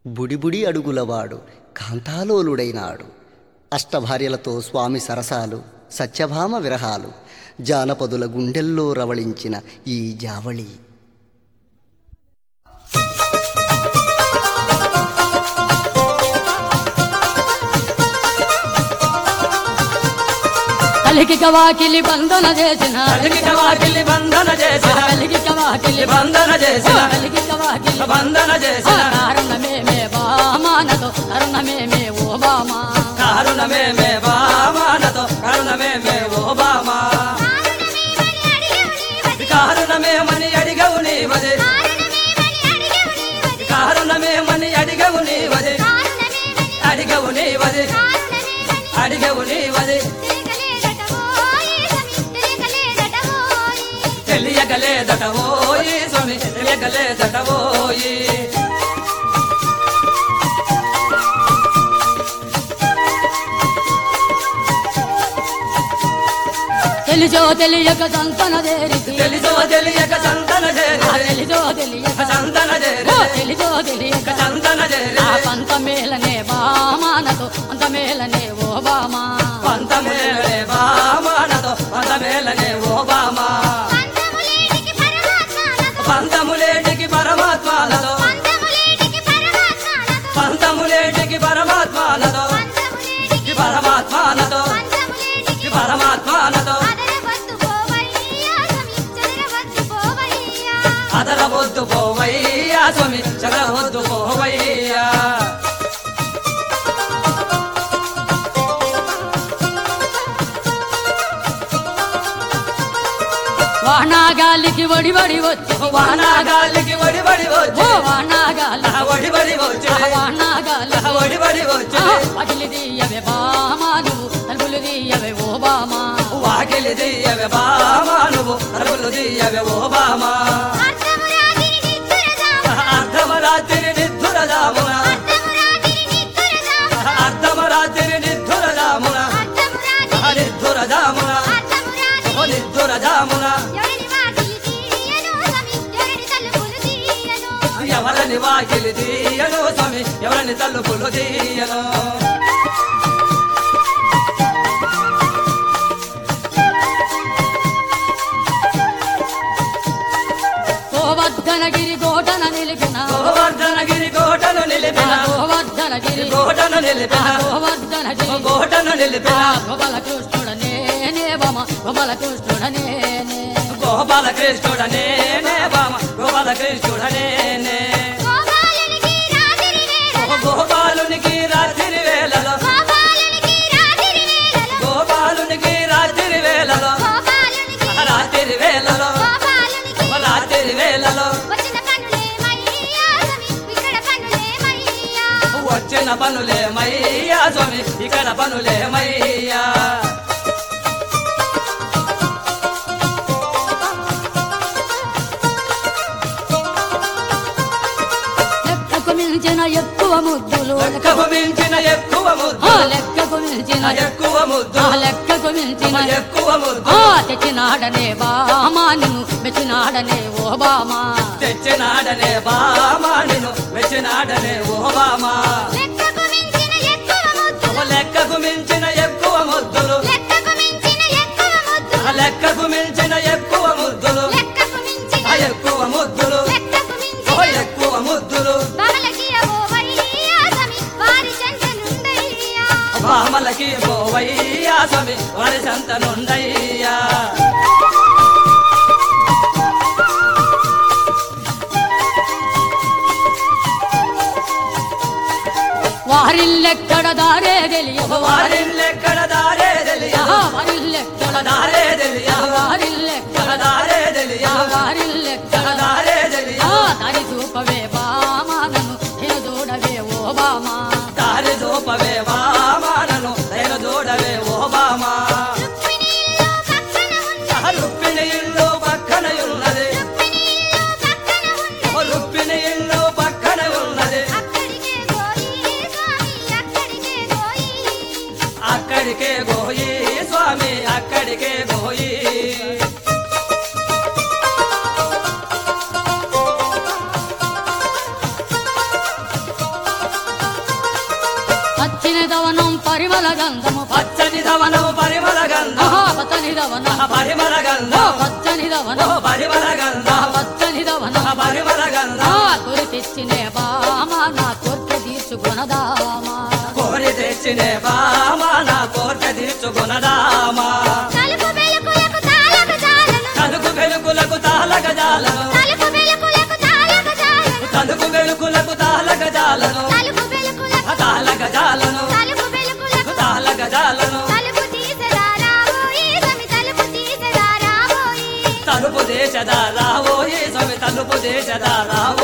బుడిబుడి అడుగులవాడు కాంతాలోలుడైనాడు అష్టభార్యలతో స్వామి సరసాలు సత్యభామ విరహాలు జానపదుల గుండెల్లో రవళించిన ఈ జావళి కలికి కవాకిలి బంధన చేసిన కలికి కవాకిలి బంధన చేసిన కలికి కవాకిలి బంధన చేసిన కలికి కవాకిలి బంధన చేసిన కారణమే మే బామానతో కరుణమే మే ఓ బామా కారుణమే మే బామానతో కరుణమే మే ఓ బామా కారుణమే మని అడిగవు నీవదే కారుణమే మని అడిగవు నీవదే అడిగవు నీవదే అడిగవు నీవదే తెలియగలేదట ఓయి స్వామి తెలియగలేదట ఓయి తెలిసో తెలియక సంతన దేరికి తెలుసో తెలియక సంతన చేరి తెలిసో తెలియక సంతన చేరి ఓ తెలిసో తెలియక సంతన చేరి ఆ పంత మేలనే బామానతో అంత మేలనే ఓ బామా పంతమేలనే బామానతో పంతమేలనే ఓ బామా పంతములేటికి పరమాత్మాలతో పంతములేటికి పరమాత్మాలతో ఈ పరమాత్మాలతో ఈ పరమాత్మాలతో అదరవద్దు పోవయ్యా స్వామి చదవద్దు పోవయ్యా వానాగాలికి వడి వడి వచ్చి వానాగాలికి వడిబడి ఓ వచ్చి వానాగాలి వడిబడి వచ్చి వానాగాలి వడిబడి వచ్చి పగిలి తీయవే బామా నువ్వు తలుపులు తీయవే ఓ బామా వాకిలి దియ్యవే బామా నువ్వు అరుగులు దియ్యవే ఓ బామా అర్ధమరాత్రి నిద్ధురదామున అర్ధమరాత్రి నిద్ధురదామున నిద్ధురదామున ఓ నిద్ధురదామున ఎవరని వాకిలి తీయను స్వామి ఎవరని తలుపులు తీయను గోవర్ధనగిరి కోటన నిలిపిన గోవర్ధనగిరి కోటను నిలిపిన గోవర్ధనగిరి కోటను నిలిపిన గోవర్ధనగిరి కోటను నిలిపిన గోపాల కృష్ణుడనే బమ గోపాల కృష్ణుడనే గోపాల కృష్ణుడనే బామ గోపాల కృష్ణుడనే గోపాలునికి రాత్రి వేళలో గోపాలునికి రాత్రి వేళలో రాత్రి వేళలో రాత్రి వేళలో వచ్చిన పనులేమయ్యా స్వామి ఇక్కడ పనులేమయ్యా లెక్కకు మించిన ఎక్కువ ముద్దులు లెక్కకు మించిన ఎక్కువ ఆ ముద్దు లెక్కకు మించిన ఎక్కువ ముద్దు ఆ లెక్కకు మించిన ఎక్కువ ఆ ముద్దు తెచ్చినాడనే బామా నిన్ను మెచ్చినాడనే ఓ బామా తెచ్చినాడనే బామా నిన్ను మెచ్చినాడనే ఓ బామా ఓ లెక్కకు మించిన ఎక్కువ ముద్దులు ఆ లెక్కకు మించిన ఎక్కువ ముద్దులు ఆ ఎక్కువ ముద్దులు ఓ ఎక్కువ ముద్దులు బామలకి పోవయ్యా స్వామి వారి సంతనుండయ్యా వారిల్లెక్కడ దారే తెలియవు వారిల్లెక్కడ దారే తెలియదు వారిల్లెక్కడ దారే తెలియదు వారిల్లెక్కడ దారే తెలియదు వారిల్లెక్కడ దారే తెలియదు దారి చూపవే బామా నన్ను నేను చూడవే ఓ బామా దారి చూపవే బామానను నేను చూడవే ఓ బామా దవనం పరిమళ గంధము పచ్చని దవనము పరిమళ గంధం ఆహా, పచ్చని దవనం పరిమళ ఓ గంధం పచ్చని ఓ దవనం పరిమళ గంధం పచ్చని దవనం పరిమళ ఆ గంధం కొరి తెచ్చినే బామ నా కోర్కె తీర్చుకునదామా కోరి తెచ్చినే బామ నా కోర్కె తీర్చుకునదామా తలుపు వెలుగులకు తాళక జాలను తలుకు వెలుగులకు తాళక జాలను తలుపు వెలుగులకు తాళక జాలను తలుకు వెలుగులకు తాళక జాలను తలుపు వెలుగులకు తాళక జాలను తలుపు వెలుగులకు తాళక జాలను తలుపు తీసరా రాబోయి సమి తలుపు తీసరా రాబోయి తలుపు దేశదా రావోయి స్వామి తలుపు దేశదా రావోయి